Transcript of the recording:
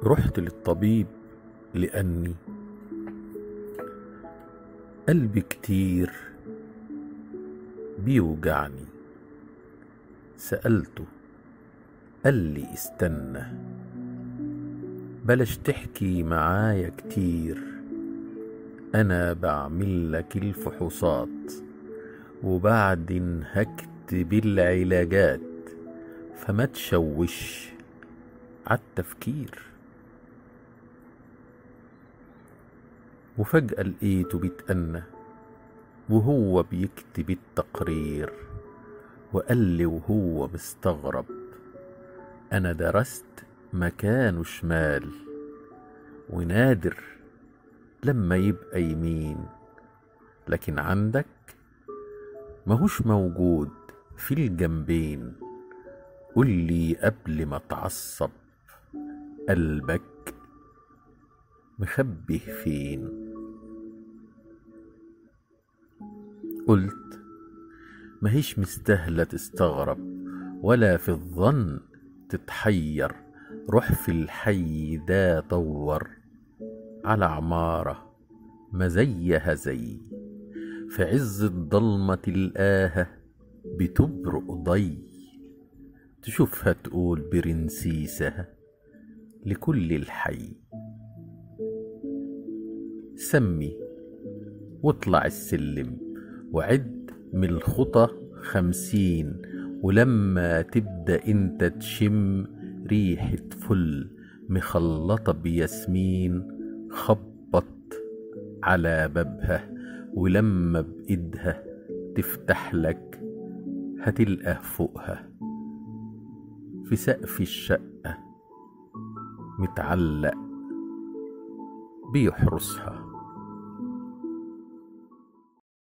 رحت للطبيب لأني قلبي كتير بيوجعني سألته قال لي استنى بلاش تحكي معايا كتير أنا بعمل لك الفحوصات وبعدين هكتب العلاجات فما تشوش عالتفكير وفجأة لقيته بيتأنى وهو بيكتب التقرير وقال لي وهو مستغرب أنا درست مكانه شمال ونادر لما يبقى يمين لكن عندك ماهوش موجود في الجنبين قول لي قبل ما تعصب قلبك مخبيه فين قلت ماهيش مستاهلة تستغرب ولا في الظن تتحير روح في الحي ده دور على عمارة ما زيها زي في عز الضلمة تلقاها بتبرق ضي تشوفها تقول برنسيسها لكل الحي سمي واطلع السلم وعد من الخطى خمسين ولما تبدأ انت تشم ريحة فل مخلطة بياسمين خبط على بابها ولما بإيدها تفتح لك هتلقى فوقها في سقف الشقة متعلق بيحرسها